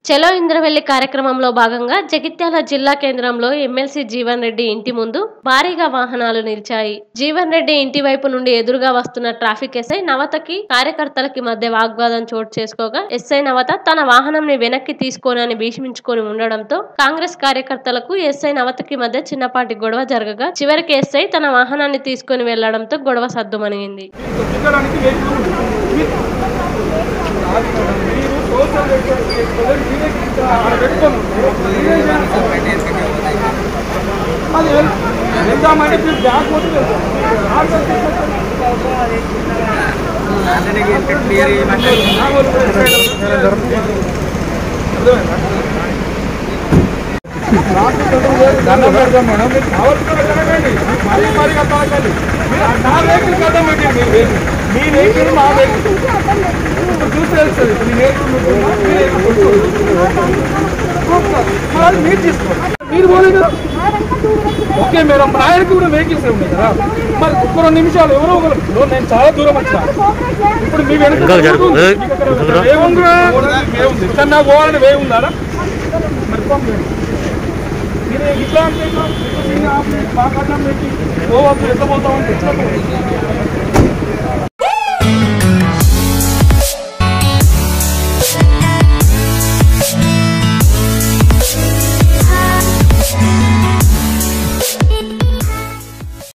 చలో ఇంద్రవెల్లి కార్యక్రమంలో భాగంగా జగిత్యాల జిల్లా కేంద్రంలో ఎమ్మెల్సీ జీవన్ రెడ్డి ఇంటి ముందు భారీగా వాహనాలు నిలిచాయి జీవన్ రెడ్డి ఇంటి వైపు నుండి ఎదురుగా వస్తున్న ట్రాఫిక్ ఎస్ఐ నవతకి కార్యకర్తలకి మధ్య వాగ్వాదం చోటు చేసుకోగా ఎస్ఐ నవత తన వాహనంని వెనక్కి తీసుకోనని భీష్మించుకొని ఉండడంతో కాంగ్రెస్ కార్యకర్తలకు ఎస్ఐ నవతకి మధ్య చిన్నపాటి గొడవ జరగగా చివరికి ఎస్ఐ తన వాహనాన్ని తీసుకొని వెళ్లడంతో గొడవ సద్దుమణిగింది ఎక్కడానికి వెహికల్ ఉంది. మీరు- మీరు సోషల్ నెట్వర్క్ చేసుకోవాలి, మీరే ఇక్కడ ఆడ పెట్టుకోను. మీరే చేయాలి. అది వెళ్- వెళ్దామంటే మీరు బ్యాగ్ కొట్టి వెళ్తాం. ఆటో తీసుకొచ్చి నా వాళ్ళు కూడా ఎక్కడ వెళ్తారు? అర్థమైందా? దండం పెడతాం మేడం మీరు కావాల్సిన కడగండి మరీ మరీ కట్టాలండి మీరు ఆ- నా వెహికల్ కట్టం పెట్టండి మీ వెహికల్ మీ వెహికల్ మా వెహికల్ ఇప్పుడు చూసి తెలుస్తుంది మీ వెహికల్ మీకుందా? మీ వెహికల్ కొట్టుకోండి. మరి అది మీరు తీసుకోండి మీరు పోలేదు కదా ఓకే మేడం రాయడానికి కూడా వెహికల్స్ ఉన్నాయి కదా మరి ఒక్క రెండు నిమిషాలు ఎవరో ఒకరు ఇప్పుడు నేను చాలా దూరం వచ్చిన ఇప్పుడు మీ వెనక ఇంకా జరుగు. ఉంది. ఏయ్, మీకు అక్కడ కుదరదా? వే ఉందా? వే ఉంది. ఇక్కడ నాకు పోవాలని వే ఉందా మరి పంపండి మీరు ఇట్లా అంటే ఇట్లా, ఇట్లా చిన్న ఆపి, బాగా అడ్డం పెట్టి పోవద్దు ఎట్లా పోతామని ఎట్లా పోతాం?